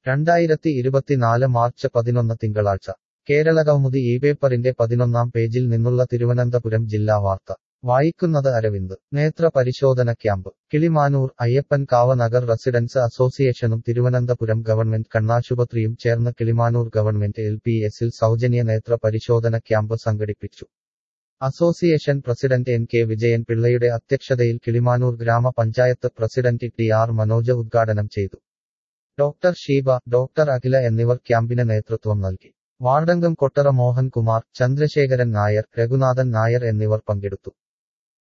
രണ്ടായിരത്തി ഇരുപത്തിനാല് മാർച്ച് പതിനൊന്ന് തിങ്കളാഴ്ച കേരളകൗമുദി ഈ പേപ്പറിന്റെ പതിനൊന്നാം പേജിൽ നിന്നുള്ള തിരുവനന്തപുരം ജില്ലാ വാർത്ത വായിക്കുന്നത് അരവിന്ദ് നേത്ര പരിശോധന ക്യാമ്പ് കിളിമാനൂർ അയ്യപ്പൻകാവ് നഗർ റെസിഡൻസ് അസോസിയേഷനും തിരുവനന്തപുരം ഗവൺമെന്റ് കണ്ണാശുപത്രിയും ചേർന്ന് കിളിമാനൂർ ഗവൺമെന്റ് എൽ പി എസിൽ സൗജന്യ നേത്ര പരിശോധന ക്യാമ്പ് സംഘടിപ്പിച്ചു association president N K Vijayan പിള്ളയുടെ അധ്യക്ഷതയിൽ കിളിമാനൂർ ഗ്രാമപഞ്ചായത്ത് പ്രസിഡന്റ് ടി ആർ മനോജ് ഉദ്ഘാടനം ചെയ്തു ഡോക്ടർ ഷീബ ഡോക്ടർ അഖില എന്നിവർ ക്യാമ്പിന് നേതൃത്വം നൽകി വാർഡംഗം കൊട്ടറ മോഹൻകുമാർ ചന്ദ്രശേഖരൻ നായർ രഘുനാഥൻ നായർ എന്നിവർ പങ്കെടുത്തു